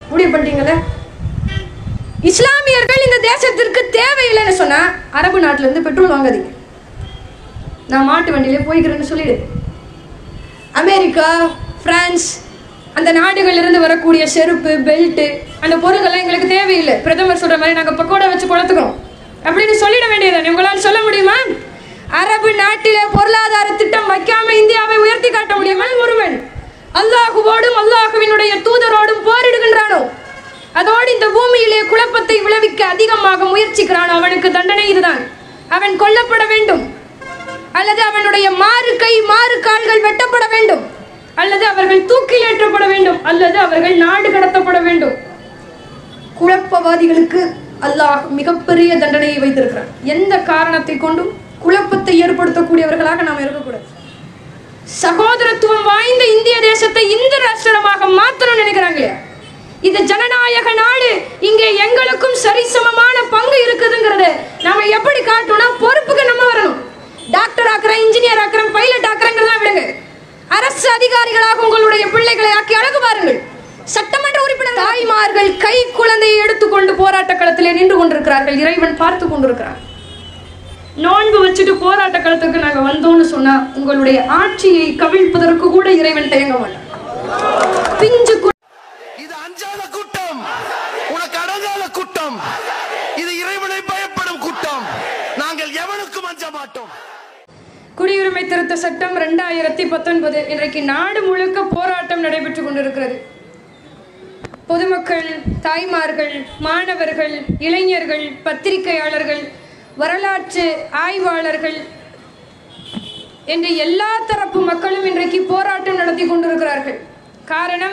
முடிவு பண்ணிட்டீங்களே இஸ்லாமியர்கள் இந்த தேசத்திற்கு தேவையில்லைன்னு சொன்னா அரபு நாட்டுல இருந்து பெட்ரோல் வாங்காதீங்க நான் மாட்டு வண்டியிலே போய்க்கிறேன்னு சொல்லிடு அமெரிக்கா பிரான்ஸ் அந்த நாடுகள்ல இருந்து வரக்கூடிய செருப்பு பெல்ட் அந்த பொருள்கள்லாம் எங்களுக்கு தேவையில்லை பிரதமர் சொல்ற மாதிரி நாங்க பக்கோடா வச்சு குளத்துக்கிறோம் அப்படின்னு சொல்லிட வேண்டியது உங்களால் சொல்ல முடியுமா அரபு நாட்டிலே பொருளாதார திட்டம் வைக்காம இந்தியாவை உயர்த்தி காட்ட முடியுமா ஒருவன் அல்லாஹுவோடும் அல்லாஹுவினுடைய தூதரோடும் போரிடுகின்றானோ அதோடு இந்த பூமியிலே குழப்பத்தை விளைவிக்க அதிகமாக முயற்சிக்கிறானோ அவனுக்கு தண்டனை இதுதான் அவன் கொல்லப்பட வேண்டும் அல்லது அவனுடைய மாறு கை மாறு கால்கள் வெட்டப்பட வேண்டும் அல்லது அவர்கள் தூக்கில் ஏற்றப்பட வேண்டும் அல்லது அவர்கள் நாடு கடத்தப்பட வேண்டும் குழப்பவாதிகளுக்கு அல்லாஹ் மிகப்பெரிய தண்டனையை வைத்திருக்கிறான் எந்த காரணத்தை கொண்டும் குழப்பத்தை ஏற்படுத்தக்கூடியவர்களாக நாம் இருக்கக்கூடாது சகோதரத்துவம் வாய்ந்த இந்திய தேசத்தை இந்து ராஷ்டிரமாக மாத்தணும்னு நினைக்கிறாங்களே இது ஜனநாயக நாடு இங்கே எங்களுக்கும் சரிசமமான பங்கு இருக்குதுங்கிறத நாம எப்படி காட்டணும்னா பொறுப்புக்கு நம்ம வரணும் டாக்டர் ஆக்குறேன் இன்ஜினியர் ஆக்குறேன் பைலட் ஆக்குறேங்கிறதெல்லாம் விடுங்க அரசு அதிகாரிகளாக உங்களுடைய பிள்ளைகளை ஆக்கி அழகு பாருங்கள் சட்டமன்ற உறுப்பினர் தாய்மார்கள் கை குழந்தையை எடுத்துக்கொண்டு போராட்ட களத்திலே நின்று கொண்டிருக்கிறார்கள் இறைவன் பார்த்து கொண்டிருக்கிறார் நோன்பு வச்சுட்டு போராட்ட களத்துக்கு நாங்க வந்தோம்னு சொன்னா உங்களுடைய ஆட்சியை கவிழ்ப்பதற்கு கூட இறைவன் தயங்க மாட்டான் பிஞ்சு கு- இது அஞ்சாத கூட்டம் உனக்கு அடங்காத கூட்டம் இது இறைவனை பயப்படும் கூட்டம் நாங்கள் எவனுக்கும் அஞ்ச மாட்டோம் குடியுரிமை திருத்த சட்டம் ரெண்டாயிரத்தி பத்தொன்பது இன்றைக்கு நாடு முழுக்க போராட்டம் நடைபெற்று கொண்டிருக்கிறது பொதுமக்கள் தாய்மார்கள் மாணவர்கள் இளைஞர்கள் பத்திரிகையாளர்கள் வரலாற்று ஆய்வாளர்கள் என்று எல்லா தரப்பு மக்களும் இன்றைக்கு போராட்டம் நடத்தி கொண்டிருக்கிறார்கள் காரணம்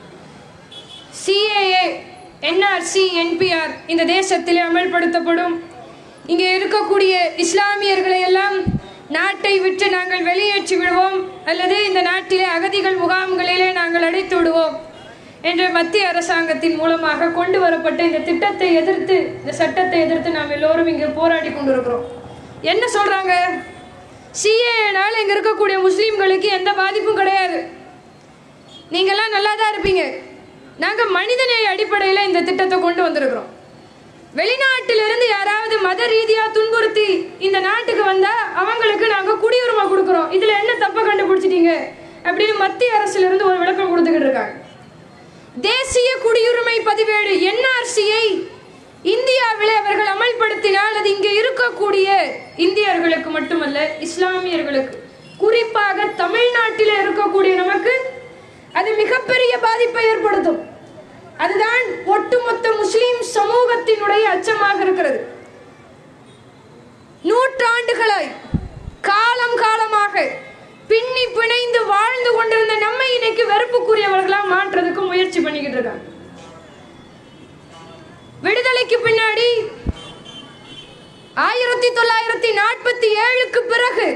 சிஏஏ என்ஆர்சி என்பிஆர் இந்த தேசத்திலே அமல்படுத்தப்படும் இங்கே இருக்கக்கூடிய இஸ்லாமியர்களை எல்லாம் நாட்டை விட்டு நாங்கள் வெளியேற்றி விடுவோம் அல்லது இந்த நாட்டிலே அகதிகள் முகாம்களிலே நாங்கள் அடைத்து விடுவோம் என்ற மத்திய அரசாங்கத்தின் மூலமாக கொண்டு வரப்பட்ட இந்த திட்டத்தை எதிர்த்து இந்த சட்டத்தை எதிர்த்து நாம் எல்லோரும் இங்கே போராடி கொண்டிருக்கிறோம் என்ன சொல்றாங்க சிஏனால இங்க இருக்கக்கூடிய முஸ்லீம்களுக்கு எந்த பாதிப்பும் கிடையாது நீங்கெல்லாம் நல்லா தான் இருப்பீங்க நாங்க மனிதநேய அடிப்படையில் இந்த திட்டத்தை கொண்டு வந்திருக்கிறோம் வெளிநாட்டிலிருந்து யாராவது மத ரீதியா துன்புறுத்தி இந்த நாட்டுக்கு வந்தா அவங்களுக்கு நாங்க குடியுரிமை கொடுக்குறோம் இதுல என்ன தப்ப கண்டுபிடிச்சிட்டீங்க அப்படின்னு மத்திய அரசுல இருந்து ஒரு விளக்கம் கொடுத்துக்கிட்டு இருக்காங்க தேசிய குடியுரிமை பதிவேடு என்ஆர்சியை இந்தியாவிலே அவர்கள் அமல்படுத்தினால் அது இங்கே இருக்கக்கூடிய இந்தியர்களுக்கு மட்டுமல்ல இஸ்லாமியர்களுக்கு குறிப்பாக தமிழ்நாட்டில் இருக்கக்கூடிய நமக்கு அது மிகப்பெரிய பாதிப்பை ஏற்படுத்தும் அதுதான் ஒட்டுமொத்த முஸ்லிம் சமூகத்தினுடைய அச்சமாக இருக்கிறது நூற்றாண்டுகளாய் காலம் காலமாக பின்னி பிணைந்து வாழ்ந்து கொண்டிருந்த நம்மை இன்னைக்கு வெறுப்புக்குரியவர்களா மாற்றுறதுக்கு முயற்சி பண்ணிக்கிட்டு இருக்காங்க விடுதலைக்கு பின்னாடி ஆயிரத்தி தொள்ளாயிரத்தி நாற்பத்தி ஏழுக்கு பிறகு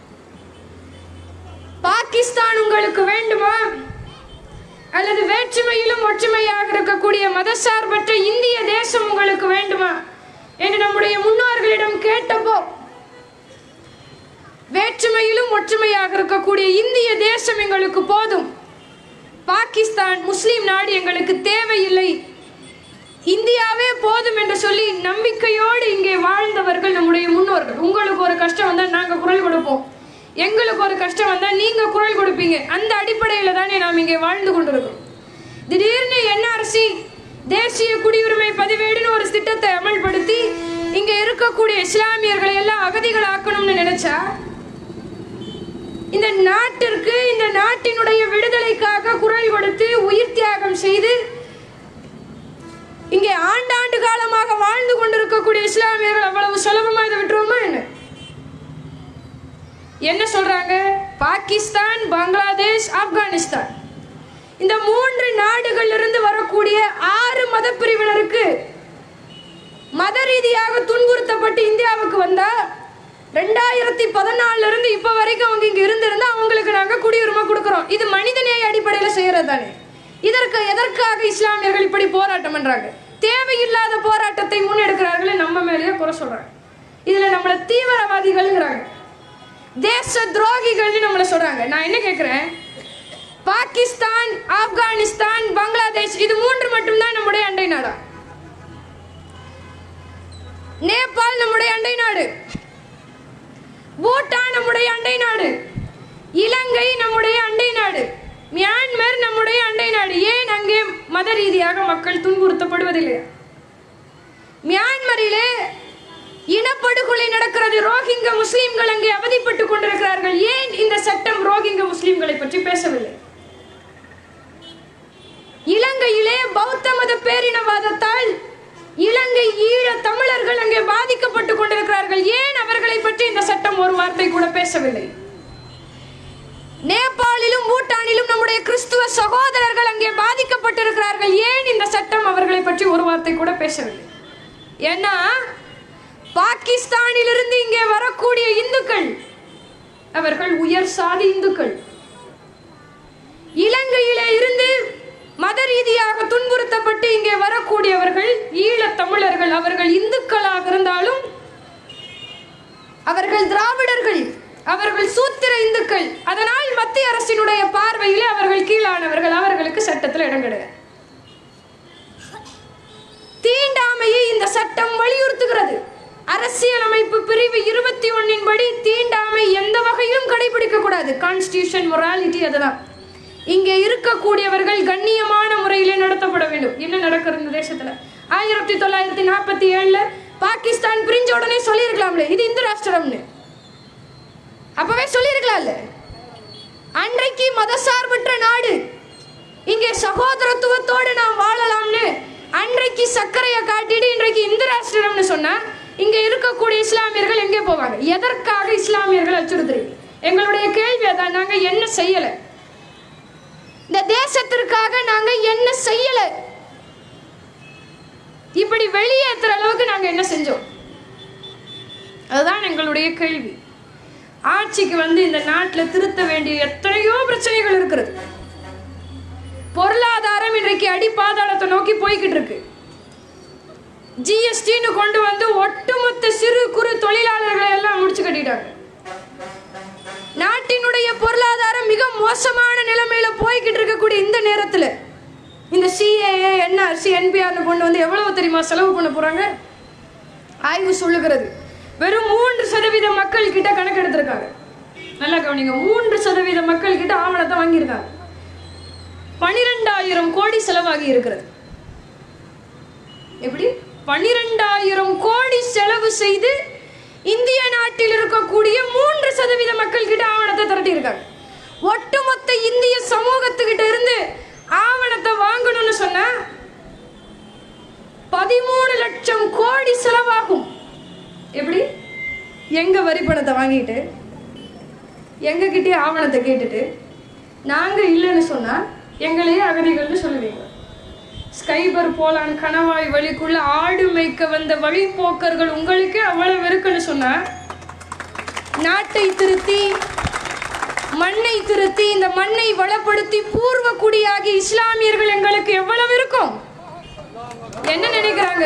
பாகிஸ்தான் உங்களுக்கு வேண்டுமா அல்லது வேற்றுமையிலும் ஒற்றுமையாக இருக்கக்கூடிய மதசார்பற்ற இந்திய தேசம் உங்களுக்கு வேண்டுமா என்று நம்முடைய முன்னோர்களிடம் கேட்டப்போ வேற்றுமையிலும் ஒற்றுமையாக இருக்கக்கூடிய இந்திய தேசம் எங்களுக்கு போதும் பாகிஸ்தான் முஸ்லிம் நாடு எங்களுக்கு தேவையில்லை இந்தியாவே போதும் என்று சொல்லி நம்பிக்கையோடு இங்கே வாழ்ந்தவர்கள் நம்முடைய முன்னோர்கள் உங்களுக்கு ஒரு கஷ்டம் வந்தால் நாங்கள் குரல் கொடுப்போம் எங்களுக்கு ஒரு கஷ்டம் வந்தால் நீங்கள் குரல் கொடுப்பீங்க அந்த அடிப்படையில் தானே நாம் இங்கே வாழ்ந்து கொண்டிருக்கிறோம் திடீர்னு என்ஆர்சி தேசிய குடியுரிமை பதிவேடுன்னு ஒரு திட்டத்தை அமல்படுத்தி இங்கே இருக்கக்கூடிய இஸ்லாமியர்களை எல்லாம் அகதிகள் ஆக்கணும்னு நினைச்சா இந்த நாட்டிற்கு இந்த நாட்டினுடைய விடுதலைக்காக குரல் கொடுத்து உயிர் தியாகம் செய்து இங்கே ஆண்டாண்டு காலமாக வாழ்ந்து கொண்டிருக்கக்கூடிய இஸ்லாமியர்கள் அவ்வளவு சுலபமா இதை விட்டுருவோமா என்ன என்ன சொல்றாங்க பாகிஸ்தான் பங்களாதேஷ் ஆப்கானிஸ்தான் இந்த மூன்று நாடுகளில் இருந்து வரக்கூடிய ஆறு மத பிரிவினருக்கு மத ரீதியாக துன்புறுத்தப்பட்டு இந்தியாவுக்கு வந்தா ரெண்டாயிரத்தி பதினாலுல இருந்து இப்ப வரைக்கும் அவங்க இங்க இருந்திருந்தா அவங்களுக்கு நாங்க குடியுரிமை கொடுக்கிறோம் இது மனிதநேய அடிப்படையில் செய்யறது தானே இதற்கு எதற்காக இஸ்லாமியர்கள் இப்படி போராட்டம் பண்றாங்க தேவையில்லாத போராட்டத்தை முன்னெடுக்கிறார்கள் நம்ம மேலேயே குறை சொல்றாங்க இதுல நம்மள தீவிரவாதிகள்ங்கிறாங்க தேச துரோகிகள்னு நம்மள சொல்றாங்க நான் என்ன கேட்கிறேன் பாகிஸ்தான் ஆப்கானிஸ்தான் பங்களாதேஷ் இது மூன்று மட்டும்தான் நம்முடைய அண்டை நாடா நேபாள் நம்முடைய அண்டை நாடு பூட்டான் நம்முடைய அண்டை நாடு இலங்கை நம்முடைய அண்டை நாடு மியான்மர் நம்முடைய அண்டை நாடு ஏன் அங்கே மத ரீதியாக மக்கள் துன்புறுத்தப்படுவதில்லை மியான்மரிலே இனப்படுகொலை நடக்கிறது ரோஹிங்க முஸ்லிம்கள் அங்கே அவதிப்பட்டுக் கொண்டிருக்கிறார்கள் ஏன் இந்த சட்டம் ரோஹிங்க முஸ்லிம்களை பற்றி பேசவில்லை இலங்கையிலே பௌத்த மத பேரினவாதத்தால் இலங்கை ஈழ தமிழர்கள் அங்கே பாதிக்கப்பட்டுக் கொண்டிருக்கிறார்கள் ஏன் அவர்களை பற்றி இந்த சட்டம் ஒரு வார்த்தை கூட பேசவில்லை நேபாளிலும் பூட்டானிலும் நம்முடைய கிறிஸ்துவ சகோதரர்கள் அங்கே பாதிக்கப்பட்டிருக்கிறார்கள் ஏன் இந்த சட்டம் அவர்களை பற்றி ஒரு வார்த்தை கூட பேசவில்லை ஏன்னா பாகிஸ்தானிலிருந்து இங்கே வரக்கூடிய இந்துக்கள் அவர்கள் உயர் சாதி இந்துக்கள் இலங்கையிலே இருந்து மத ரீதியாக துன்புறுத்தப்பட்டு இங்கே வரக்கூடியவர்கள் ஈழத் தமிழர்கள் அவர்கள் இந்துக்களாக இருந்தாலும் அவர்கள் திராவிடர்கள் அவர்கள் சூத்திர இந்துக்கள் அதனால் மத்திய அரசினுடைய பார்வையிலே அவர்கள் கீழானவர்கள் அவர்களுக்கு சட்டத்தில் இடம் கிடையாது தீண்டாமையை இந்த சட்டம் வலியுறுத்துகிறது அரசியலமைப்பு பிரிவு இருபத்தி ஒன்னின் படி தீண்டாமை எந்த வகையிலும் கடைபிடிக்க கூடாது கான்ஸ்டியூஷன் மொராலிட்டி அதுதான் இங்கே இருக்கக்கூடியவர்கள் கண்ணியமான முறையிலே நடத்தப்பட வேண்டும் என்ன நடக்கிறது இந்த தேசத்துல ஆயிரத்தி தொள்ளாயிரத்தி நாற்பத்தி ஏழுல பாகிஸ்தான் பிரிஞ்ச உடனே சொல்லியிருக்கலாம்ல இது இந்து ராஷ்டிரம்னு அப்பவே சொல்லியிருக்கலாம்ல அன்றைக்கு மதசார்பற்ற நாடு இங்கே சகோதரத்துவத்தோடு நாம் வாழலாம்னு அன்றைக்கு சர்க்கரையை காட்டிட்டு இன்றைக்கு இந்து ராஷ்டிரம்னு சொன்னா இங்க இருக்கக்கூடிய இஸ்லாமியர்கள் எங்கே போவாங்க எதற்காக இஸ்லாமியர்கள் அச்சுறுத்துறீங்க எங்களுடைய கேள்வி அதான் நாங்க என்ன செய்யல இந்த தேசத்திற்காக நாங்க என்ன செய்யல இப்படி வெளியேற்றுற அளவுக்கு நாங்க என்ன செஞ்சோம் அதுதான் எங்களுடைய கேள்வி ஆட்சிக்கு வந்து இந்த நாட்டில் திருத்த வேண்டிய எத்தனையோ பிரச்சனைகள் இருக்கிறது பொருளாதாரம் இன்றைக்கு அடிப்பாதாளத்தை நோக்கி போய்கிட்டு இருக்கு ஜிஎஸ்டின்னு கொண்டு வந்து ஒட்டுமொத்த சிறு குறு தொழிலாளர்களை எல்லாம் முடிச்சு கட்டிட்டாங்க நாட்டினுடைய பொருளாதாரம் மிக மோசமான நிலைமையில போய்கிட்டு இருக்கக்கூடிய இந்த நேரத்துல இந்த சிஏஏ என்ஆர்சி என்பிஆர்னு கொண்டு வந்து எவ்வளவு தெரியுமா செலவு பண்ண போறாங்க ஆய்வு சொல்லுகிறது வெறும் மூன்று சதவீத மக்கள் கிட்ட கணக்கு எடுத்திருக்காங்க நல்லா கவனிங்க மூன்று சதவீத மக்கள் கிட்ட ஆவணத்தை வாங்கியிருக்காங்க பனிரெண்டாயிரம் கோடி செலவாகி இருக்கிறது எப்படி பனிரெண்டாயிரம் கோடி செலவு செய்து இந்திய நாட்டில் இருக்கக்கூடிய மூன்று சதவீத மக்கள் கிட்ட ஆவணத்தை திரட்டி இருக்காங்க ஒட்டுமொத்த இந்திய சமூகத்துக்கிட்ட இருந்து ஆவணத்தை வாங்கணும்னு சொன்னா பதிமூணு லட்சம் கோடி செலவாகும் எப்படி எங்க வரி பணத்தை வாங்கிட்டு எங்க கிட்டே ஆவணத்தை கேட்டுட்டு நாங்க இல்லைன்னு சொன்னா எங்களையே அகதிகள்னு சொல்லுவீங்க ஸ்கைபர் போலான் கணவாய் வழிக்குள்ள ஆடு மேய்க்க வந்த வழிப்போக்கர்கள் உங்களுக்கு அவ்வளவு இருக்குன்னு சொன்னா நாட்டை திருத்தி மண்ணை திருத்தி இந்த மண்ணை வளப்படுத்தி பூர்வ குடியாகி இஸ்லாமியர்கள் எங்களுக்கு எவ்வளவு இருக்கும் என்ன நினைக்கிறாங்க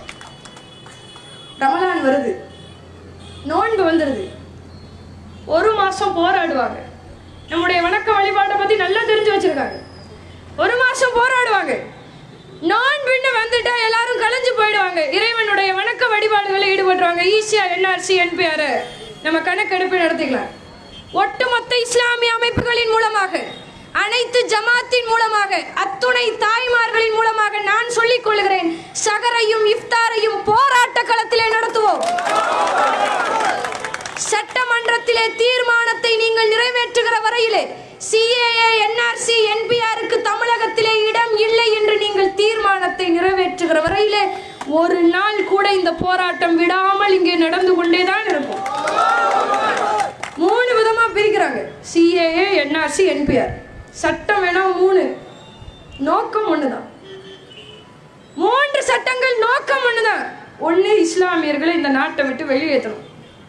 ரமலான் வருது நோன்பு வந்துருது ஒரு மாசம் போராடுவாங்க நம்முடைய வணக்க வழிபாட்டை பத்தி நல்லா தெரிஞ்சு வச்சிருக்காங்க ஒரு மாசம் போராடுவாங்க நோன்புன்னு வந்துட்டா எல்லாரும் கலைஞ்சு போயிடுவாங்க இறைவனுடைய வணக்க வழிபாடுகளில் ஈடுபட்டுருவாங்க ஈஸியா என்ஆர்சி என்பிஆர் நம்ம கணக்கெடுப்பு நடத்திக்கலாம் ஒட்டுமொத்த இஸ்லாமிய அமைப்புகளின் மூலமாக அனைத்து ஜமாத்தின் மூலமாக அத்துணை தாய்மார்களின் மூலமாக நான் சொல்லிக் கொள்கிறேன் சகரையும் இஃப்தாரையும் போராட்ட களத்திலே நடத்துவோம் சட்டமன்றத்திலே தீர்மானத்தை நீங்கள் நிறைவேற்றுகிற வரையிலே சிஏஏ என்ஆர்சி என்பிஆருக்கு தமிழகத்திலே இடம் இல்லை என்று நீங்கள் தீர்மானத்தை நிறைவேற்றுகிற வரையிலே ஒரு நாள் கூட இந்த போராட்டம் விடாமல் இங்கே நடந்து கொண்டேதான் இருக்கும் மூணு விதமா பிரிக்கிறாங்க சிஏஏ என்ஆர்சி என்பிஆர் சட்டம் வேணா மூணு நோக்கம் ஒண்ணுதான் மூன்று சட்டங்கள் நோக்கம் ஒண்ணுதான் ஒண்ணு இஸ்லாமியர்களை இந்த நாட்டை விட்டு வெளியேற்றணும்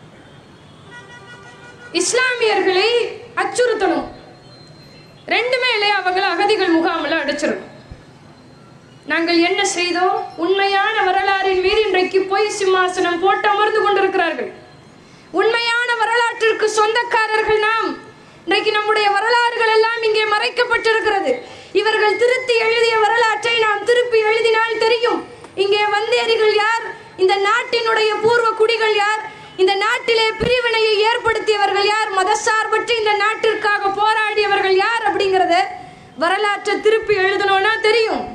இஸ்லாமியர்களை அச்சுறுத்தணும் ரெண்டுமே இல்லையா அவங்கள அகதிகள் முகாமில் அடைச்சிடணும் நாங்கள் என்ன செய்தோம் உண்மையான வரலாறின் மீது இன்றைக்கு பொய் சிம்மாசனம் போட்டு அமர்ந்து கொண்டிருக்கிறார்கள் உண்மையான வரலாற்றிற்கு சொந்தக்காரர்கள் நாம் இன்றைக்கு நம்முடைய வரலாறுகள் எல்லாம் இங்கே மறைக்கப்பட்டிருக்கிறது இவர்கள் திருத்தி எழுதிய வரலாற்றை நாம் திருப்பி எழுதினால் தெரியும் இங்கே வந்தேரிகள் யார் இந்த நாட்டினுடைய பூர்வ குடிகள் யார் இந்த நாட்டிலே பிரிவினையை ஏற்படுத்தியவர்கள் யார் மதசார்பற்ற இந்த நாட்டிற்காக போராடியவர்கள் யார் அப்படிங்கறத வரலாற்றை திருப்பி எழுதணும்னா தெரியும்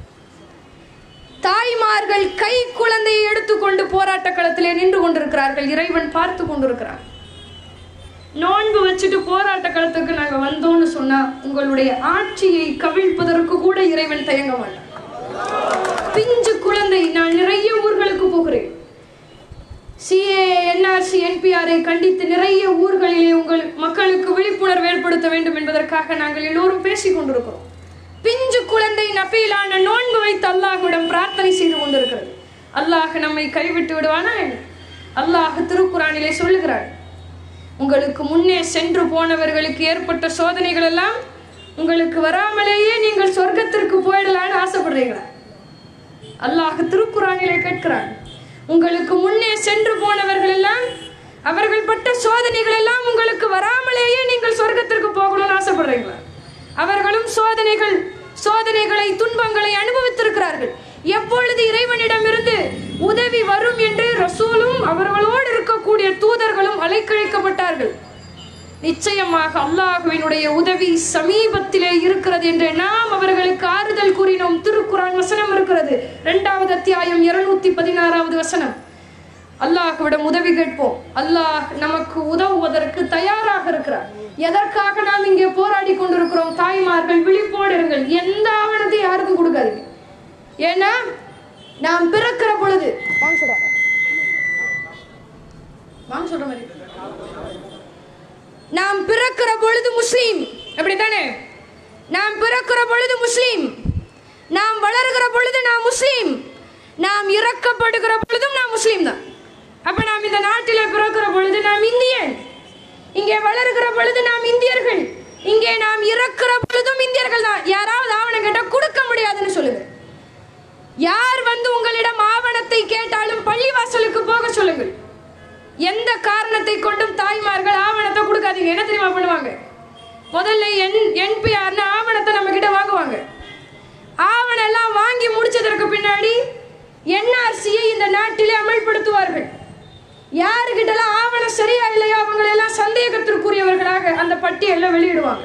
தாய்மார்கள் கை குழந்தையை எடுத்துக்கொண்டு போராட்ட களத்திலே நின்று கொண்டிருக்கிறார்கள் இறைவன் பார்த்து கொண்டிருக்கிறான் நோன்பு வச்சுட்டு போராட்ட களத்துக்கு நாங்க வந்தோம்னு சொன்னா உங்களுடைய ஆட்சியை கவிழ்ப்பதற்கு கூட இறைவன் தயங்க மாட்டான் பிஞ்சு குழந்தை நான் நிறைய ஊர்களுக்கு போகிறேன் சிஏ என்ஆர்சி என்பிஆரை கண்டித்து நிறைய ஊர்களிலே உங்கள் மக்களுக்கு விழிப்புணர்வு ஏற்படுத்த வேண்டும் என்பதற்காக நாங்கள் எல்லோரும் பேசிக் கொண்டிருக்கிறோம் பிஞ்சு குழந்தை நபீலான நோன்பு வைத்து அல்லாஹ்விடம் பிரார்த்தனை செய்து கொண்டிருக்கிறது அல்லாஹ் நம்மை கைவிட்டு விடுவானா என்ன? அல்லாஹ் திருக்குறானிலே சொல்லுகிறார் உங்களுக்கு முன்னே சென்று போனவர்களுக்கு ஏற்பட்ட சோதனைகள் எல்லாம் உங்களுக்கு வராமலேயே நீங்கள் சொர்க்கத்திற்கு போயிடலான்னு ஆசைப்படுறீங்களா அல்லாஹ் திருக்குறானிலே கேட்கிறான் உங்களுக்கு முன்னே சென்று போனவர்கள் எல்லாம் அவர்கள் பட்ட சோதனைகள் எல்லாம் உங்களுக்கு வராமலேயே நீங்கள் சொர்க்கத்திற்கு போகணும்னு ஆசைப்படுறீங்களா அவர்களும் சோதனைகள் சோதனைகளை துன்பங்களை அனுபவித்திருக்கிறார்கள் எப்பொழுது இறைவனிடமிருந்து உதவி வரும் என்று ரசூலும் அவர்களோடு இருக்கக்கூடிய தூதர்களும் அலைக்கழிக்கப்பட்டார்கள் நிச்சயமாக அல்லாஹுவினுடைய உதவி சமீபத்திலே இருக்கிறது என்று நாம் அவர்களுக்கு ஆறுதல் கூறினோம் திருக்குறான் வசனம் இருக்கிறது இரண்டாவது அத்தியாயம் இருநூத்தி பதினாறாவது வசனம் அல்லாஹ்விடம் உதவி கேட்போம் அல்லாஹ் நமக்கு உதவுவதற்கு தயாராக இருக்கிறார் எதற்காக நாம் இங்கே போராடி கொண்டிருக்கிறோம் தாய்மார்கள் விழிப்போடு இருங்கள் எந்த ஆவணத்தையும் யாருக்கும் கொடுக்காதீங்க ஏன்னா நாம் பிறக்கிற பொழுது வாங்க சொல்றாங்க வாங்க சொல்ற மாதிரி நாம் பிறக்கிற பொழுது முஸ்லீம் அப்படித்தானே நாம் பிறக்கிற பொழுது முஸ்லீம் நாம் வளர்கிற பொழுது நாம் முஸ்லீம் நாம் இறக்கப்படுகிற பொழுதும் நாம் முஸ்லீம் தான் அப்ப நாம் இந்த நாட்டிலே பிறக்கிற பொழுது நாம் இந்தியன் இங்கே வளர்கிற பொழுது நாம் இந்தியர்கள் இங்கே நாம் இறக்கிற பொழுதும் இந்தியர்கள் தான் யாராவது ஆவணம் கேட்டா கொடுக்க முடியாதுன்னு சொல்லுங்க யார் வந்து உங்களிடம் ஆவணத்தை கேட்டாலும் பள்ளிவாசலுக்கு போக சொல்லுங்கள் எந்த காரணத்தை கொண்டும் தாய்மார்கள் ஆவணத்தை கொடுக்காதீங்க என்ன தெரியுமா பண்ணுவாங்க முதல்ல என் என்பிஆர்னு ஆவணத்தை நம்ம கிட்ட வாங்குவாங்க ஆவணம் எல்லாம் வாங்கி முடிச்சதற்கு பின்னாடி என்ஆர்சியை இந்த நாட்டிலே அமல்படுத்துவார்கள் யாருக்கிட்டலாம் ஆவணம் சரியா இல்லையோ அவங்களெல்லாம் சந்தேகத்திற்குரியவர்களாக அந்த பட்டியலில் வெளியிடுவாங்க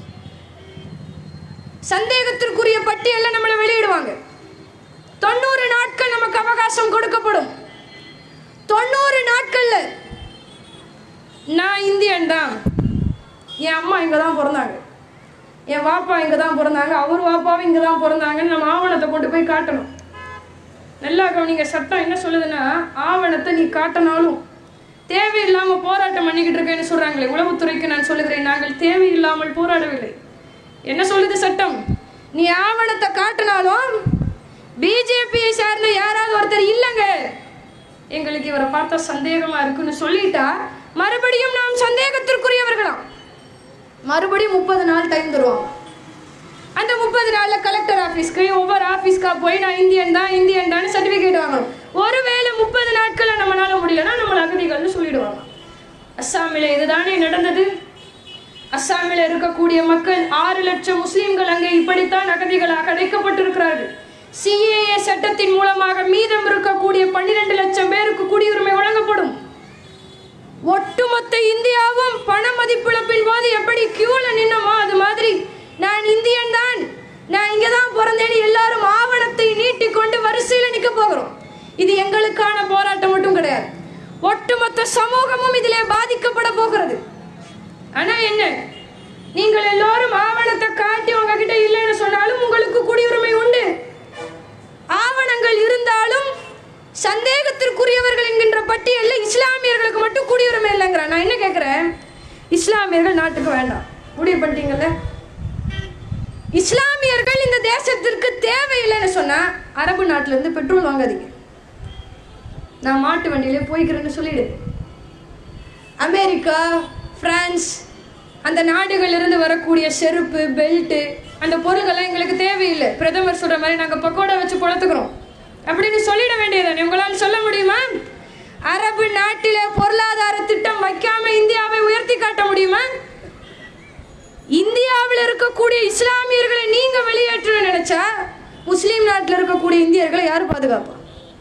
சந்தேகத்திற்குரிய பட்டியலில் நம்மளை வெளியிடுவாங்க தொண்ணூறு நாட்கள் நமக்கு அவகாசம் கொடுக்கப்படும் தொண்ணூறு நாட்கள்ல நான் இந்தியன் தான் என் அம்மா இங்க தான் பிறந்தாங்க என் வாப்பா இங்க தான் பிறந்தாங்க அவர் வாப்பாவும் இங்க தான் பிறந்தாங்கன்னு நம்ம ஆவணத்தை கொண்டு போய் காட்டணும் நல்லா கவனிங்க சட்டம் என்ன சொல்லுதுன்னா ஆவணத்தை நீ காட்டினாலும் தேவையில்லாம போராட்டம் பண்ணிக்கிட்டு இருக்கேன்னு சொல்றாங்களே உளவுத்துறைக்கு நான் சொல்லுகிறேன் நாங்கள் தேவையில்லாமல் போராடவில்லை என்ன சொல்லுது சட்டம் நீ ஆவணத்தை காட்டினாலும் பிஜேபியை சார்ந்த யாராவது ஒருத்தர் இல்லைங்க எங்களுக்கு இவரை பார்த்தா சந்தேகமா இருக்குன்னு சொல்லிட்டா மறுபடியும் நாம் சந்தேகத்திற்குரியவர்களாம் மறுபடியும் முப்பது நாள் டைம் தருவாங்க அந்த முப்பது நாள்ல கலெக்டர் ஆபீஸ்க்கு ஒவ்வொரு ஆபீஸ்க்கா போய் நான் இந்தியன் தான் இந்தியன் தான் சர்டிபிகேட் வாங்கணும் ஒருவேளை முப்பது நாட்கள்ல நம்மளால முடியலன்னா நம்மள அகதிகள்னு சொல்லிடுவாங்க அஸ்ஸாமில் இதுதானே நடந்தது அஸ்ஸாமில் இருக்கக்கூடிய மக்கள் ஆறு லட்சம் முஸ்லிம்கள் அங்கே இப்படித்தான் அகதிகளாக அடைக்கப்பட்டிருக்கிறார்கள் சிஏஏ சட்டத்தின் மூலமாக மீதம் இருக்கக்கூடிய பன்னிரண்டு லட்சம் பேருக்கு குடியுரிமை வழங்கப்படும் ஒட்டுமொத்த இந்தியாவும் பண மதிப்பிழப்பின் போது எப்படி கியூல நின்னமோ அது மாதிரி நான் இந்தியன் தான் நான் இங்க தான் பிறந்தேன்னு எல்லாரும் ஆவணத்தை நீட்டிக்கொண்டு வரிசையில நிக்க போகிறோம் இது எங்களுக்கான போராட்டம் மட்டும் கிடையாது ஒட்டுமொத்த சமூகமும் இதிலே பாதிக்கப்பட போகிறது ஆனா என்ன நீங்கள் எல்லோரும் ஆவணத்தை காட்டி உங்ககிட்ட இல்லைன்னு சொன்னாலும் உங்களுக்கு குடியுரிமை உண்டு ஆவணங்கள் இருந்தாலும் சந்தேகத்திற்குரியவர்கள் என்கின்ற பட்டியலில் இஸ்லாமியர்களுக்கு மட்டும் குடியுரிமை இல்லைங்கிறான் நான் என்ன கேட்குறேன் இஸ்லாமியர்கள் நாட்டுக்கு வேண்டாம் முடிவு பண்ணிட்டீங்கல்ல இஸ்லாமியர்கள் இந்த தேசத்திற்கு தேவையில்லைன்னு சொன்னா அரபு நாட்டுல இருந்து பெட்ரோல் வாங்காதீங்க நான் மாட்டு வண்டியிலே போய்க்கிறேன்னு சொல்லிடு அமெரிக்கா பிரான்ஸ் அந்த நாடுகளில் இருந்து வரக்கூடிய செருப்பு பெல்ட்டு அந்த பொருள்கள்லாம் எங்களுக்கு தேவையில்லை பிரதமர் சொல்ற மாதிரி நாங்க பக்கோடா வச்சு பொழத்துக்கிறோம் அப்படின்னு சொல்லிட வேண்டியதானே உங்களால் சொல்ல முடியுமா அரபு நாட்டிலே பொருளாதார திட்டம் வைக்காம இந்தியாவை உயர்த்தி காட்ட முடியுமா இந்தியாவில் இருக்கக்கூடிய இஸ்லாமியர்களை நீங்க வெளியேற்ற நினைச்சா முஸ்லீம் நாட்டில் இருக்கக்கூடிய இந்தியர்களை யார் பாதுகாப்பா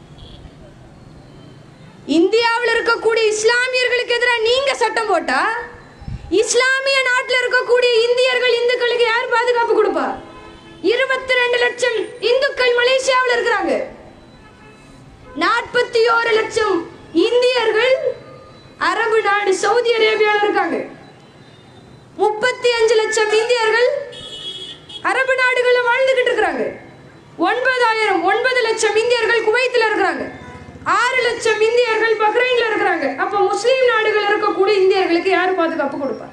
இந்தியாவில் இருக்கக்கூடிய இஸ்லாமியர்களுக்கு எதிராக நீங்க சட்டம் போட்டா இஸ்லாமிய நாட்டில் இருக்கக்கூடிய இந்தியர்கள் இந்துக்களுக்கு யார் பாதுகாப்பு கொடுப்பா இருபத்தி ரெண்டு லட்சம் இந்துக்கள் மலேசியாவில் இருக்கிறாங்க நாற்பத்தி ஓரு லட்சம் இந்தியர்கள் அரபு நாடு சவுதி அரேபியாவில் இருக்காங்க முப்பத்தி அஞ்சு லட்சம் இந்தியர்கள் அரபு நாடுகளில் வாழ்ந்துகிட்டு இருக்கிறாங்க ஒன்பதாயிரம் ஒன்பது லட்சம் இந்தியர்கள் குவைத்தில் இருக்கிறாங்க ஆறு லட்சம் இந்தியர்கள் பஹ்ரைன்ல இருக்கிறாங்க அப்ப முஸ்லீம் நாடுகள் இருக்கக்கூடிய இந்தியர்களுக்கு யார் பாதுகாப்பு கொடுப்பா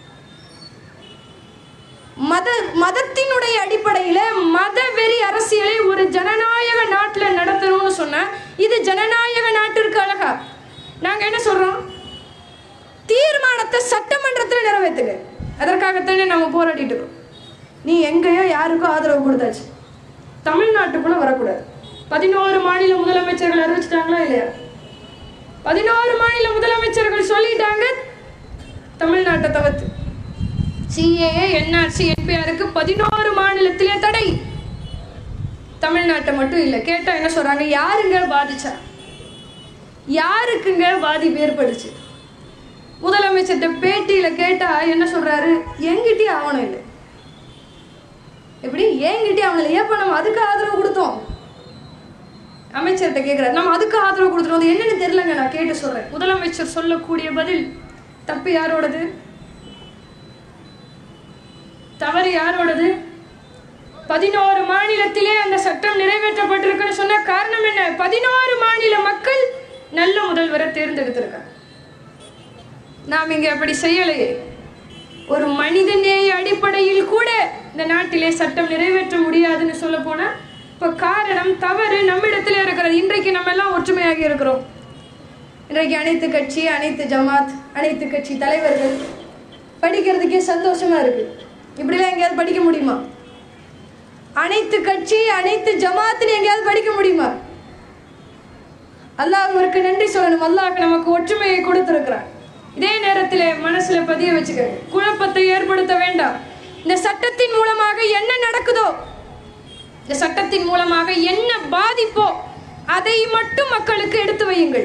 மத மதத்தினுடைய அடிப்படையில மத வெறி அரசியலை ஒரு ஜனநாயக நாட்டில் நடத்தணும்னு சொன்னா இது ஜனநாயக நாட்டிற்கு அழகா நாங்க என்ன சொல்றோம் தீர்மானத்தை சட்டமன்றத்தில் நிறைவேற்றுங்க அதற்காகத்தானே நம்ம போராடிட்டு இருக்கோம் நீ எங்கேயோ யாருக்கோ ஆதரவு கொடுத்தாச்சு தமிழ்நாட்டுக்குள்ள வரக்கூடாது பதினோரு மாநில முதலமைச்சர்கள் அறிவிச்சிட்டாங்களா இல்லையா பதினோரு மாநில முதலமைச்சர்கள் சொல்லிட்டாங்க தமிழ்நாட்டை தவிர்த்து சிஏஏ என்ஆர்சி என்பிஆருக்கு பதினோரு மாநிலத்திலே தடை தமிழ்நாட்டை மட்டும் இல்லை கேட்டா என்ன சொல்றாங்க யாருங்க பாதிச்சா யாருக்குங்க பாதிப்பு ஏற்படுச்சு முதலமைச்சர்கிட்ட பேட்டியில கேட்டா என்ன சொல்றாரு என்கிட்டயே ஆவணம் இல்லை எப்படி என்கிட்டயே ஆவணம் இல்லை ஏப்ப நம்ம அதுக்கு ஆதரவு கொடுத்தோம் அமைச்சர்கிட்ட கேட்கிறாரு நம்ம அதுக்கு ஆதரவு கொடுத்துருவோம் அது என்னன்னு தெரியலங்க நான் கேட்டு சொல்றேன் முதலமைச்சர் சொல்லக்கூடிய பதில் தப்பு யாரோடது தவறு யாரோடது பதினோரு மாநிலத்திலே அந்த சட்டம் நிறைவேற்றப்பட்டிருக்குன்னு சொன்ன காரணம் என்ன பதினோரு மாநில மக்கள் நல்ல முதல்வரை தேர்ந்தெடுத்திருக்காங்க நாம் இங்க அப்படி செய்யலையே ஒரு மனிதநேய அடிப்படையில் கூட இந்த நாட்டிலே சட்டம் நிறைவேற்ற முடியாதுன்னு சொல்ல போனா இப்ப காரணம் தவறு நம்மிடத்துல இருக்கிறது இன்றைக்கு நம்ம எல்லாம் ஒற்றுமையாகி இருக்கிறோம் இன்றைக்கு அனைத்து கட்சி அனைத்து ஜமாத் அனைத்து கட்சி தலைவர்கள் படிக்கிறதுக்கே சந்தோஷமா இருக்கு இப்படிலாம் எங்கேயாவது படிக்க முடியுமா அனைத்து கட்சி அனைத்து ஜமாத்துன்னு எங்கேயாவது படிக்க முடியுமா அல்லாஹ்விற்கு நன்றி சொல்லணும் அல்லாஹ் நமக்கு ஒற்றுமையை கொடுத்திருக்கிறான் இதே நேரத்தில் மனசுல பதிய வச்சுக்க குழப்பத்தை ஏற்படுத்த வேண்டாம் இந்த சட்டத்தின் மூலமாக என்ன நடக்குதோ இந்த சட்டத்தின் மூலமாக என்ன பாதிப்போ அதை மட்டும் மக்களுக்கு எடுத்து வையுங்கள்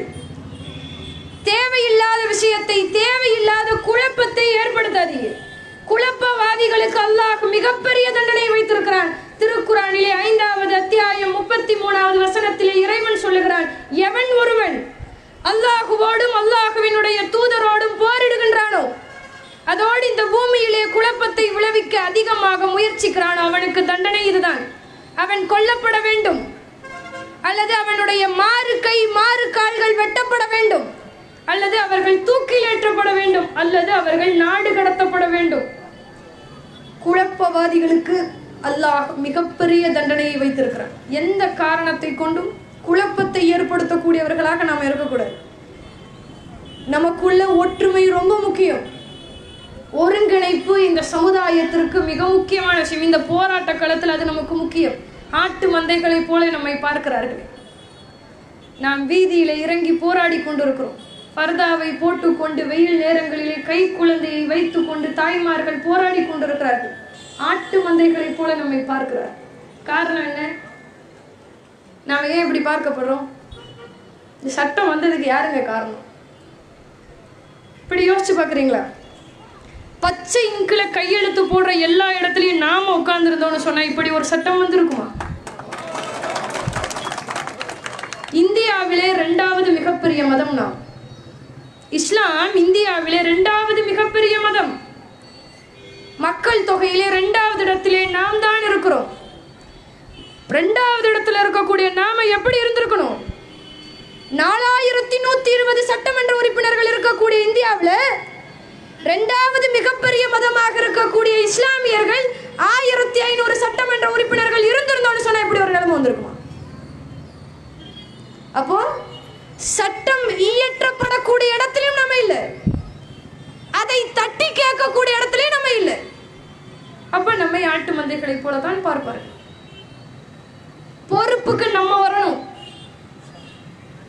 தேவையில்லாத விஷயத்தை தேவையில்லாத குழப்பத்தை ஏற்படுத்தாதீங்க குழப்பவாதிகளுக்கு அல்லாஹ் மிகப்பெரிய தண்டனை வைத்திருக்கிறான் திருக்குறானிலே ஐந்தாவது அத்தியாயம் முப்பத்தி மூணாவது வசனத்திலே இறைவன் சொல்லுகிறான் எவன் ஒருவன் அல்லாஹுவோடும் அல்லாஹுவினுடைய தூதரோடும் போரிடுகின்றானோ அதோடு இந்த பூமியிலே குழப்பத்தை விளைவிக்க அதிகமாக முயற்சிக்கிறான் அவனுக்கு தண்டனை இதுதான் அவன் கொல்லப்பட வேண்டும் அல்லது அவனுடைய மாறு கை மாறு கால்கள் வெட்டப்பட வேண்டும் அல்லது அவர்கள் தூக்கிலேற்றப்பட வேண்டும் அல்லது அவர்கள் நாடு கடத்தப்பட வேண்டும் குழப்பவாதிகளுக்கு அல்லாஹ் மிகப்பெரிய தண்டனையை வைத்திருக்கிறான் எந்த காரணத்தை கொண்டும் குழப்பத்தை ஏற்படுத்தக்கூடியவர்களாக நாம் இருக்கக்கூடாது நமக்குள்ள ஒற்றுமை ரொம்ப முக்கியம் ஒருங்கிணைப்பு இந்த சமுதாயத்திற்கு மிக முக்கியமான விஷயம் இந்த போராட்ட களத்தில் அது நமக்கு முக்கியம் ஆட்டு மந்தைகளைப் போல நம்மை பார்க்கிறார்கள் நாம் வீதியில இறங்கி போராடி கொண்டிருக்கிறோம் பர்தாவை போட்டுக்கொண்டு வெயில் நேரங்களிலே கை குழந்தையை வைத்துக்கொண்டு தாய்மார்கள் போராடி கொண்டிருக்கிறார்கள் ஆட்டு மந்தைகளைப் போல நம்மை பார்க்கிறார் காரணம் என்ன நாம ஏன் இப்படி பார்க்கப்படுறோம் இந்த சட்டம் வந்ததுக்கு யாருங்க காரணம் இப்படி யோசிச்சு பார்க்குறீங்களா பச்சை இங்கில கையெழுத்து போடுற எல்லா இடத்துலையும் நாம உட்கார்ந்துருந்தோம்னு சொன்னா இப்படி ஒரு சட்டம் வந்திருக்குமா இந்தியாவிலே ரெண்டாவது மிகப்பெரிய மதம் நாம் இஸ்லாம் இந்தியாவிலே ரெண்டாவது மிகப்பெரிய மதம் மக்கள் தொகையிலே ரெண்டாவது இடத்திலே நாம் தான் இருக்கிறோம் ரெண்டாவது இடத்துல இருக்கக்கூடிய நாம எப்படி இருந்திருக்கணும் நாலாயிரத்தி நூத்தி இருபது சட்டமன்ற உறுப்பினர்கள் இருக்கக்கூடிய இந்தியாவில் ரெண்டாவது மிகப்பெரிய மதமாக இருக்கக்கூடிய இஸ்லாமியர்கள் ஆயிரத்தி ஐநூறு சட்டமன்ற உறுப்பினர்கள் இருந்திருந்தோம்னு சொன்னா இப்படி ஒரு நிலைமை வந்திருக்குமா அப்போ சட்டம் இயற்றப்படக்கூடிய இடத்திலும் நம்ம இல்லை அதை தட்டி கேட்கக்கூடிய இடத்திலையும் நம்ம இல்லை அப்ப நம்மை ஆட்டு மந்தைகளைப் போல தான் பார்ப்பார்கள் பொறுப்புக்கு நம்ம வரணும்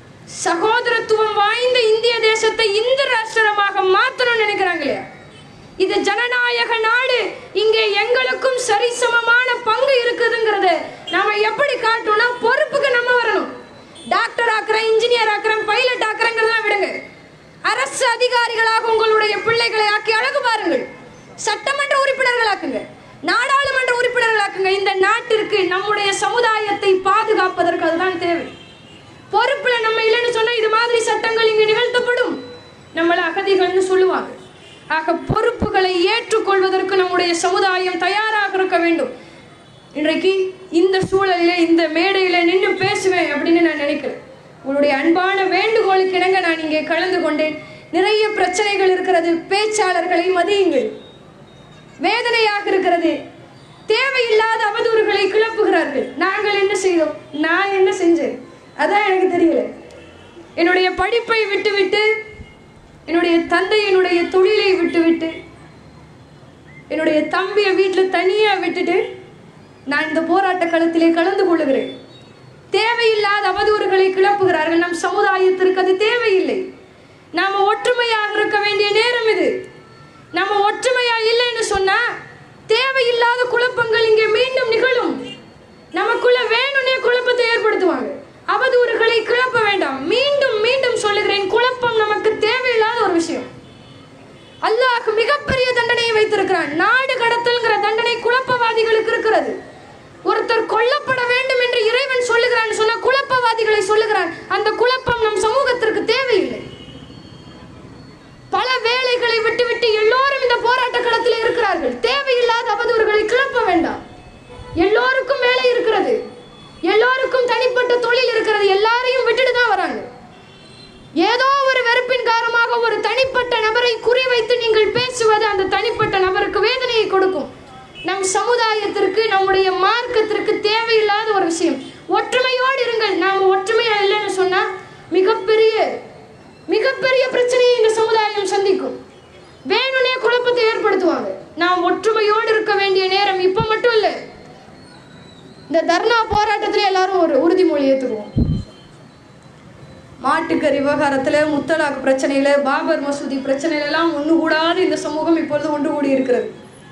சகோதரத்துவம் வாய்ந்த இந்திய தேசத்தை இந்து ராஷ்டிரமாக மாத்தணும்னு நினைக்கிறாங்களே இது ஜனநாயக நாடு இங்கே எங்களுக்கும் சரிசமமான பங்கு இருக்குதுங்கிறத நாம எப்படி காட்டணும்னா பொறுப்புக்கு நம்ம வரணும் டாக்டர் ஆக்குறேன் இன்ஜினியர் ஆக்குறேன் பைலட் ஆக்குறேங்கிறதெல்லாம் விடுங்க அரசு அதிகாரிகளாக உங்களுடைய பிள்ளைகளை ஆக்கி அழகு பாருங்கள் சட்டமன்ற உறுப்பினர்களாக்குங்க நாடாளுமன்ற உறுப்பினர்களாக்குங்க இந்த நாட்டிற்கு நம்முடைய சமுதாயத்தை பாதுகாப்பதற்கு அதுதான் தேவை பொறுப்புல நம்ம இல்லைன்னு சொன்னா இது மாதிரி சட்டங்கள் இங்கு நிகழ்த்தப்படும் நம்மள அகதிகள்னு சொல்லுவாங்க ஆக பொறுப்புகளை ஏற்றுக்கொள்வதற்கு நம்முடைய சமுதாயம் தயாராக இருக்க வேண்டும் இன்றைக்கு இந்த சூழலில் இந்த மேடையில் நின்று பேசுவேன் அப்படின்னு நான் நினைக்கிறேன் உங்களுடைய அன்பான வேண்டுகோளுக்கு இணங்க நான் இங்கே கலந்து கொண்டேன் நிறைய பிரச்சனைகள் இருக்கிறது பேச்சாளர்களை மதியுங்கள் வேதனையாக இருக்கிறது தேவையில்லாத அவதூறுகளை கிளப்புகிறார்கள் நாங்கள் என்ன செய்தோம் நான் என்ன செஞ்சேன் அதான் எனக்கு தெரியல என்னுடைய படிப்பை விட்டுவிட்டு என்னுடைய தந்தையினுடைய தொழிலை விட்டுவிட்டு என்னுடைய தம்பியை வீட்டில் தனியாக விட்டுட்டு நான் இந்த போராட்ட களத்திலே கலந்து கொள்ளுகிறேன் தேவையில்லாத அவதூறுகளை கிளப்புகிறார்கள் நம் சமுதாயத்திற்கு அது தேவையில்லை நாம ஒற்றுமையாக இருக்க வேண்டிய நேரம் இது நம்ம ஒற்றுமையா இல்லைன்னு சொன்னா தேவையில்லாத குழப்பங்கள் இங்கே மீண்டும் நிகழும் நமக்குள்ள வேணும்னே குழப்பத்தை ஏற்படுத்துவாங்க அவதூறுகளை கிளப்ப வேண்டாம் மீண்டும் மீண்டும் சொல்லுகிறேன் குழப்பம் நமக்கு தேவையில்லாத ஒரு விஷயம் அல்லாஹ் மிகப்பெரிய தண்டனையை வைத்திருக்கிறான் நாடு கடத்தல்ங்கிற தண்டனை குழப்பவாதிகளுக்கு இருக்கிறது ஒருத்தர் கொல்லப்பட வேண்டும் என்று இறைவன் சொல்லுகிறான் சொன்ன குழப்பவாதிகளை சொல்லுகிறான் அந்த குழப்பம் நம் சமூகத்திற்கு தேவையில்லை பல வேலைகளை விட்டுவிட்டு எல்லோரும் இந்த போராட்ட களத்தில் இருக்கிறார்கள் தேவையில்லாத அவதூறுகளை கிளப்ப வேண்டாம் எல்லோருக்கும் வேலை இருக்கிறது எல்லோருக்கும் தனிப்பட்ட தொழில் இருக்கிறது எல்லாரையும் விட்டுட்டு தான் வராங்க ஏதோ ஒரு வெறுப்பின் காரணமாக ஒரு தனிப்பட்ட நபரை குறிவைத்து நீங்கள் பேசுவது அந்த தனிப்பட்ட நபருக்கு வேதனையை கொடுக்கும் நம் சமுதாயத்திற்கு நம்முடைய மார்க்கத்திற்கு தேவையில்லாத ஒரு விஷயம் ஒற்றுமையோடு இருங்கள் நாம் ஒற்றுமையா இல்லைன்னு சொன்னா மிகப்பெரிய மிகப்பெரிய பிரச்சனையை இந்த சமுதாயம் சந்திக்கும் வேணும்னே குழப்பத்தை ஏற்படுத்துவாங்க நாம் ஒற்றுமையோடு இருக்க வேண்டிய நேரம் இப்ப மட்டும் இல்லை இந்த தர்ணா போராட்டத்துல எல்லாரும் ஒரு உறுதிமொழி ஏத்துக்குவோம் மாட்டுக்கறி விவகாரத்துல முத்தலாக் பிரச்சனையில பாபர் மசூதி பிரச்சனையில எல்லாம் ஒண்ணு கூடாது இந்த சமூகம் இப்பொழுது ஒன்று கூடி இருக்கிறது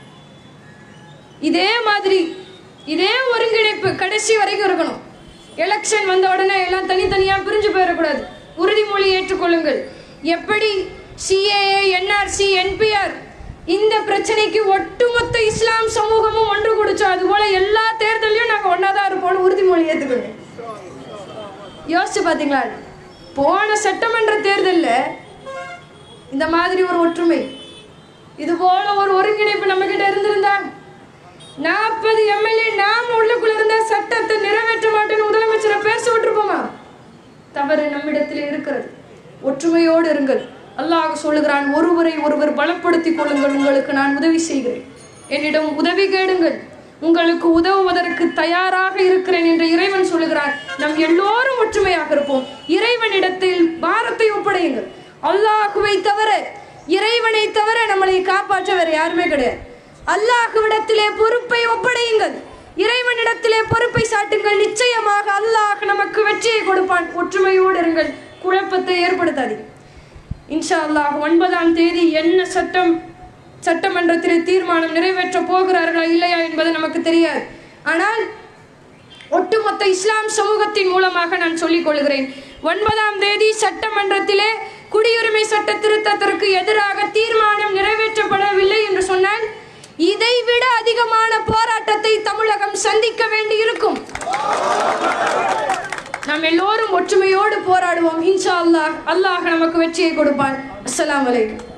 இதே மாதிரி இதே ஒருங்கிணைப்பு கடைசி வரைக்கும் இருக்கணும் எலெக்ஷன் வந்த உடனே எல்லாம் தனித்தனியா பிரிஞ்சு போயிடக்கூடாது உறுதிமொழி ஏற்றுக்கொள்ளுங்கள் எப்படி சிஏஏ என்ஆர்சி என்பிஆர் இந்த பிரச்சனைக்கு ஒட்டுமொத்த இஸ்லாம் சமூகமும் ஒன்று கொடுச்சோம் அது போல எல்லா தேர்தலையும் நாங்க ஒன்னாதான் இருப்போம்னு உறுதிமொழி ஏத்துக்கோங்க யோசிச்சு பாத்தீங்களா போன சட்டமன்ற தேர்தல்ல இந்த மாதிரி ஒரு ஒற்றுமை இது போல ஒரு ஒருங்கிணைப்பு நம்ம கிட்ட இருந்திருந்தா நாற்பது எம்எல்ஏ நாம உள்ளுக்குள்ள இருந்த சட்டத்தை நிறைவேற்ற மாட்டேன்னு முதலமைச்சரை பேச விட்டுருப்போமா தவறு நம்மிடத்தில் இருக்கிறது ஒற்றுமையோடு இருங்கள் அல்லாஹ் சொல்லுகிறான் ஒருவரை ஒருவர் பலப்படுத்திக் கொள்ளுங்கள் உங்களுக்கு நான் உதவி செய்கிறேன் என்னிடம் உதவி கேடுங்கள் உங்களுக்கு உதவுவதற்கு தயாராக இருக்கிறேன் என்று இறைவன் சொல்லுகிறான் நம் எல்லோரும் ஒற்றுமையாக இருப்போம் இறைவனிடத்தில் பாரத்தை ஒப்படையுங்கள் அல்லாஹுவை தவிர இறைவனை தவிர நம்மளை காப்பாற்ற வேற யாருமே கிடையாது அல்லாஹுவிடத்திலே பொறுப்பை ஒப்படையுங்கள் இறைவனிடத்திலே பொறுப்பை சாட்டுங்கள் நிச்சயமாக அல்லாஹ் நமக்கு வெற்றியை கொடுப்பான் ஒற்றுமையோடு இருங்கள் குழப்பத்தை ஏற்படுத்தாதீங்க இன்ஷா அல்லாஹ் ஒன்பதாம் தேதி என்ன சட்டம் சட்டமன்றத்திலே தீர்மானம் நிறைவேற்ற போகிறார்களா இல்லையா என்பது நமக்கு தெரியாது ஆனால் ஒட்டுமொத்த இஸ்லாம் சமூகத்தின் மூலமாக நான் சொல்லிக் கொள்கிறேன் ஒன்பதாம் தேதி சட்டமன்றத்திலே குடியுரிமை சட்ட திருத்தத்திற்கு எதிராக தீர்மானம் நிறைவேற்றப்படவில்லை என்று சொன்னால் இதைவிட அதிகமான போராட்டத்தை தமிழகம் சந்திக்க வேண்டி இருக்கும் நாம் எல்லோரும் ஒற்றுமையோடு போராடுவோம் இன்ஷா அல்லாஹ் அல்லாஹ் நமக்கு வெற்றியை கொடுப்பான் அஸ்ஸலாமு அலைக்கும்